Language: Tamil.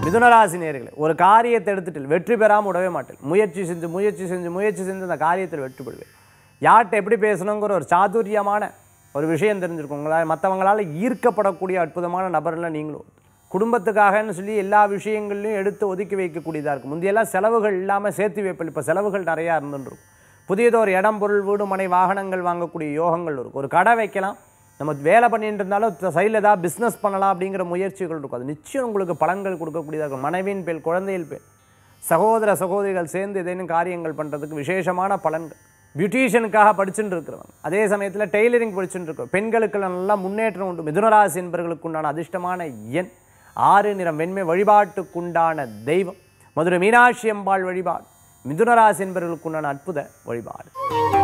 மிதுனராசி நேர்களே ஒரு காரியத்தை எடுத்துட்டு வெற்றி பெறாமல் விடவே மாட்டேன் முயற்சி செஞ்சு முயற்சி செஞ்சு முயற்சி செஞ்சு அந்த காரியத்தில் வெற்றி பெறுவேன் யார்கிட்ட எப்படி பேசணுங்கிற ஒரு சாதுரியமான ஒரு விஷயம் தெரிஞ்சிருக்கும் உங்களால் மற்றவங்களால் ஈர்க்கப்படக்கூடிய அற்புதமான நபர்லாம் நீங்களும் குடும்பத்துக்காகன்னு சொல்லி எல்லா விஷயங்களையும் எடுத்து ஒதுக்கி வைக்கக்கூடியதாக இருக்கும் முந்தையெல்லாம் செலவுகள் இல்லாமல் சேர்த்து வைப்பல் இப்போ செலவுகள் நிறையா இருந்துருக்கும் புதியதொரு இடம் பொருள் வீடு மனை வாகனங்கள் வாங்கக்கூடிய யோகங்கள் இருக்கும் ஒரு கடை வைக்கலாம் நம்ம வேலை பண்ணிட்டு இருந்தாலும் சைடில் ஏதாவது பிஸ்னஸ் பண்ணலாம் அப்படிங்கிற முயற்சிகள் இருக்கும் அது நிச்சயம் உங்களுக்கு பலன்கள் கொடுக்கக்கூடியதாக இருக்கும் மனைவியின் பேர் குழந்தையின் பேர் சகோதர சகோதரிகள் சேர்ந்து ஏதேனும் காரியங்கள் பண்ணுறதுக்கு விசேஷமான பலன்கள் பியூட்டிஷியனுக்காக படிச்சுட்டு இருக்கிறவங்க அதே சமயத்தில் டெய்லரிங் படிச்சுட்டு இருக்கிறோம் பெண்களுக்கு நல்லா முன்னேற்றம் உண்டு மிதுனராசி என்பவர்களுக்கு உண்டான அதிர்ஷ்டமான எண் ஆறு நிறம் வெண்மை வழிபாட்டுக்குண்டான தெய்வம் மதுரை மீனாட்சி அம்பாள் வழிபாடு மிதுனராசி என்பவர்களுக்கு உண்டான அற்புத வழிபாடு